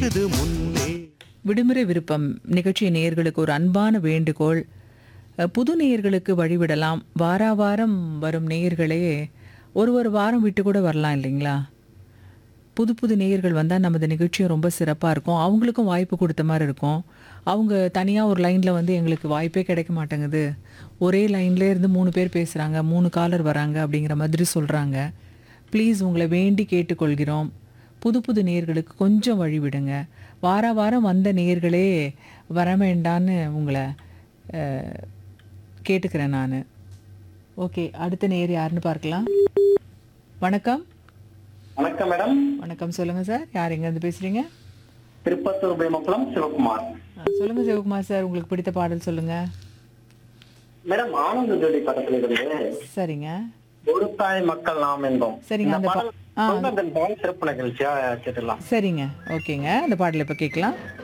இது முன்னே விடுமுறை விருப்பம் நிகழ்ச்சி நேயர்களுக்கு ஒரு அன்பான வேண்டுகோள் அஹ், புது நேயர்களுக்கு வழிவிடலாம் வாரா வாரம் வரும் நேயர்களே ஒரு ஒரு வாரம் விட்டு கூட வரலாம் இல்லைங்களா புது புது நேயர்கள் வந்தால் நமது நிகழ்ச்சியும் ரொம்ப சிறப்பாக இருக்கும் அவங்களுக்கும் வாய்ப்பு கொடுத்த மாதிரி இருக்கும் அவங்க தனியாக ஒரு லைனில் வந்து எங்களுக்கு வாய்ப்பே கிடைக்க மாட்டேங்குது ஒரே லைன்ல இருந்து மூணு பேர் பேசுகிறாங்க மூணு காலர் வராங்க அப்படிங்கிற மாதிரி சொல்கிறாங்க ப்ளீஸ் உங்களை வேண்டி கேட்டுக்கொள்கிறோம் புது புது நேயர்களுக்கு கொஞ்சம் வழி விடுங்க வார வாரம் வந்த நேயர்களே வர வேண்டான்னு உங்களை அஹ், கேட்டுக்கிறேன் நான் ஓகே அடுத்த நேயர் யாருன்னு பார்க்கலாம் வணக்கம் வணக்கம் மேடம் வணக்கம் சொல்லுங்க சார் யார் எங்கேருந்து பேசுறீங்க திருப்பத்தூர் பிரேமகுளம் சிவகுமார் ஆ, சொல்லுங்க சிவகுமார் சார் உங்களுக்கு பிடித்த பாடல் சொல்லுங்க மேடம் ஆனந்த ஜோடி படத்துல இருந்து சரிங்க ஒரு தாய் மக்கள் நாம் என்போம் சரிங்க, இந்த அந்த பா- பாடல் ஆ. சொந்தங்கள் பால் சிறப்பு நிகழ்ச்சியா கேட்டுடலாம் சரிங்க ஓகேங்க அந்த பாடல் இப்போ கேட்கலாம்